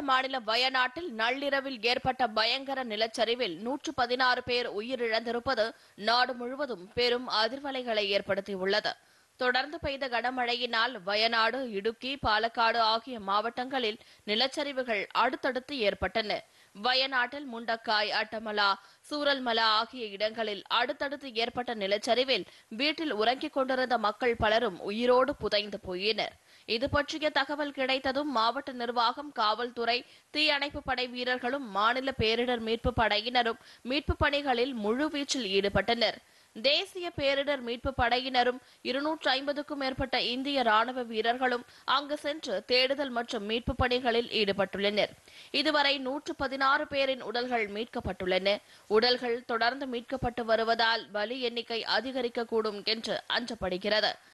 மாநில வயநாட்டில் நள்ளிரவில் ஏற்பட்ட பயங்கர நிலச்சரிவில் நூற்று பதினாறு பேர் உயிரிழந்திருப்பது நாடு முழுவதும் பெரும் அதிர்வலைகளை ஏற்படுத்தியுள்ளது தொடர்ந்து பெய்த கனமழையினால் வயநாடு இடுக்கி பாலக்காடு ஆகிய மாவட்டங்களில் நிலச்சரிவுகள் அடுத்தடுத்து ஏற்பட்டன வயநாட்டில் முண்டக்காய் அட்டமலா சூரல்மலா ஆகிய இடங்களில் அடுத்தடுத்து ஏற்பட்ட நிலச்சரிவில் வீட்டில் உறங்கிக் கொண்டிருந்த மக்கள் பலரும் உயிரோடு புதைந்து போயினர் இது பற்றிய தகவல் கிடைத்ததும் மாவட்ட நிர்வாகம் காவல்துறை தீயணைப்பு படை வீரர்களும் மாநில பேரிடர் மீட்பு படையினரும் மீட்பு பணிகளில் முழுவீச்சில் ஈடுபட்டனர் தேசிய பேரிடர் மீட்பு படையினரும் இருநூற்று ஐம்பதுக்கும் மேற்பட்ட இந்திய ராணுவ வீரர்களும் அங்கு சென்று தேடுதல் மற்றும் மீட்பு பணிகளில் ஈடுபட்டுள்ளனர் இதுவரை நூற்று பதினாறு பேரின் உடல்கள் மீட்கப்பட்டுள்ளன உடல்கள் தொடர்ந்து மீட்கப்பட்டு வருவதால் பலி எண்ணிக்கை அதிகரிக்கக்கூடும் என்று அஞ்சப்படுகிறது